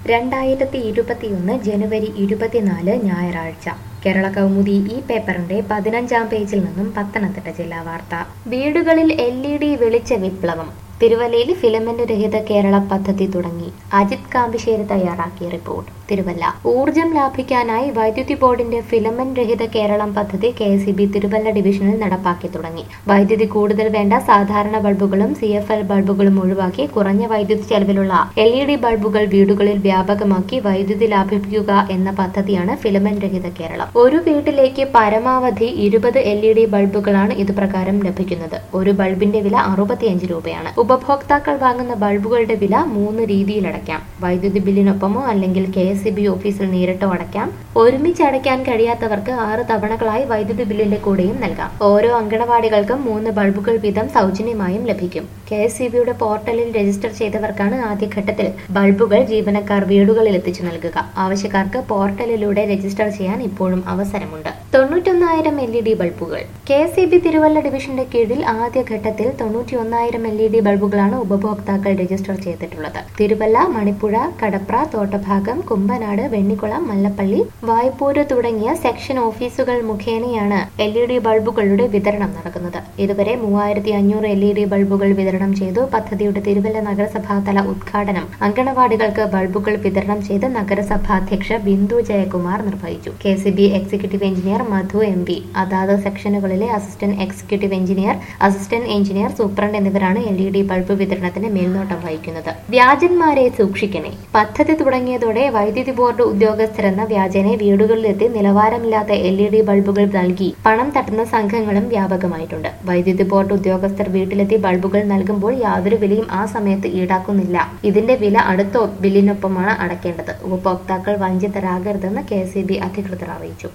രണ്ടായിരത്തി ഇരുപത്തിയൊന്ന് ജനുവരി ഇരുപത്തിനാല് ഞായറാഴ്ച കേരള കൗമുദി ഈ പേപ്പറിന്റെ പതിനഞ്ചാം പേജിൽ നിന്നും പത്തനംതിട്ട ജില്ലാ വാർത്ത വീടുകളിൽ എൽ ഇ ഡി വെളിച്ച വിപ്ലവം തിരുവല്ലയിൽ ഫിലമെന്റ് രഹിത കേരള പദ്ധതി തുടങ്ങി അജിത് കാമ്പിശ്ശേരി തയ്യാറാക്കിയ റിപ്പോർട്ട് തിരുവല്ല ഊർജം ലാഭിക്കാനായി വൈദ്യുതി ബോർഡിന്റെ ഫിലമെന്റ് രഹിത കേരളം പദ്ധതി കെ എസ് തിരുവല്ല ഡിവിഷനിൽ നടപ്പാക്കി തുടങ്ങി വൈദ്യുതി കൂടുതൽ വേണ്ട സാധാരണ ബൾബുകളും സി എഫ് എൽ ബൾബുകളും ഒഴിവാക്കി കുറഞ്ഞ വൈദ്യുതി ചെലവിലുള്ള എൽ ഇ ഡി ബൾബുകൾ വീടുകളിൽ വ്യാപകമാക്കി വൈദ്യുതി ലാഭിക്കുക എന്ന പദ്ധതിയാണ് ഫിലമെന്റ് രഹിത കേരളം ഒരു വീട്ടിലേക്ക് പരമാവധി ഇരുപത് എൽ ഇ ഡി ബൾബുകളാണ് ഇത് പ്രകാരം ലഭിക്കുന്നത് ഒരു ബൾബിന്റെ വില അറുപത്തിയഞ്ച് രൂപയാണ് ഉപഭോക്താക്കൾ വാങ്ങുന്ന ബൾബുകളുടെ വില മൂന്ന് രീതിയിൽ അടയ്ക്കാം വൈദ്യുതി ബില്ലിനൊപ്പമോ അല്ലെങ്കിൽ കെ എസ് ബി ഓഫീസിൽ നേരിട്ടോ അടയ്ക്കാം ഒരുമിച്ച് അടയ്ക്കാൻ കഴിയാത്തവർക്ക് ആറ് തവണകളായി വൈദ്യുതി ബില്ലിന്റെ കൂടെയും നൽകാം ഓരോ അങ്കണവാടികൾക്കും മൂന്ന് ബൾബുകൾ വീതം സൗജന്യമായും ലഭിക്കും കെ എസ് സി ബിയുടെ പോർട്ടലിൽ രജിസ്റ്റർ ചെയ്തവർക്കാണ് ആദ്യഘട്ടത്തിൽ ബൾബുകൾ ജീവനക്കാർ വീടുകളിൽ എത്തിച്ചു നൽകുക ആവശ്യക്കാർക്ക് പോർട്ടലിലൂടെ രജിസ്റ്റർ ചെയ്യാൻ ഇപ്പോഴും അവസരമുണ്ട് തൊണ്ണൂറ്റൊന്നായിരം എൽ ഇ ഡി ബൾബുകൾ കെ എസ് ബി തിരുവല്ല ഡിവിഷന്റെ കീഴിൽ ആദ്യഘട്ടത്തിൽ തൊണ്ണൂറ്റി ഒന്നായിരം എൽ ഇ ഡി ബൾബുകളാണ് ഉപഭോക്താക്കൾ രജിസ്റ്റർ ചെയ്തിട്ടുള്ളത് തിരുവല്ല മണിപ്പുഴ കടപ്ര തോട്ടഭാഗം കുമ്പനാട് വെണ്ണിക്കുളം മല്ലപ്പള്ളി വായ്പൂര് തുടങ്ങിയ സെക്ഷൻ ഓഫീസുകൾ മുഖേനയാണ് എൽ ഇ ഡി ബൾബുകളുടെ വിതരണം നടക്കുന്നത് ഇതുവരെ മൂവായിരത്തി അഞ്ഞൂറ് എൽ ഇ ഡി ബൾബുകൾ വിതരണം ചെയ്തു പദ്ധതിയുടെ തിരുവല്ല നഗരസഭാതല ഉദ്ഘാടനം അങ്കണവാടികൾക്ക് ബൾബുകൾ വിതരണം ചെയ്ത് നഗരസഭാ അധ്യക്ഷ ബിന്ദു ജയകുമാർ നിർവഹിച്ചു K C B executive engineer Madhu M P അതാത് സെക്ഷനുകളിലെ assistant executive engineer assistant engineer superintendent എന്നിവരാണ് എൽ ഇ ഡി ബൾബ് വിതരണത്തിന് മേൽനോട്ടം വഹിക്കുന്നത് വ്യാജന്മാരെ സൂക്ഷിക്കണേ പദ്ധതി തുടങ്ങിയതോടെ വൈദ്യുതി ബോർഡ് ഉദ്യോഗസ്ഥരെന്ന വ്യാജനെ വീടുകളിലെത്തി നിലവാരമില്ലാത്ത എൽ ഇ ഡി ബൾബുകൾ നൽകി പണം തട്ടുന്ന സംഘങ്ങളും വ്യാപകമായിട്ടുണ്ട് വൈദ്യുതി ബോർഡ് ഉദ്യോഗസ്ഥർ വീട്ടിലെത്തി ബൾബുകൾ നൽകുമ്പോൾ യാതൊരു വിലയും ആ സമയത്ത് ഈടാക്കുന്നില്ല ഇതിന്റെ വില അടുത്ത ബില്ലിനൊപ്പമാണ് അടയ്ക്കേണ്ടത് ഉപഭോക്താക്കൾ വഞ്ചിതരാകരുതെന്ന് കെ അധികൃതർ അറിയിച്ചു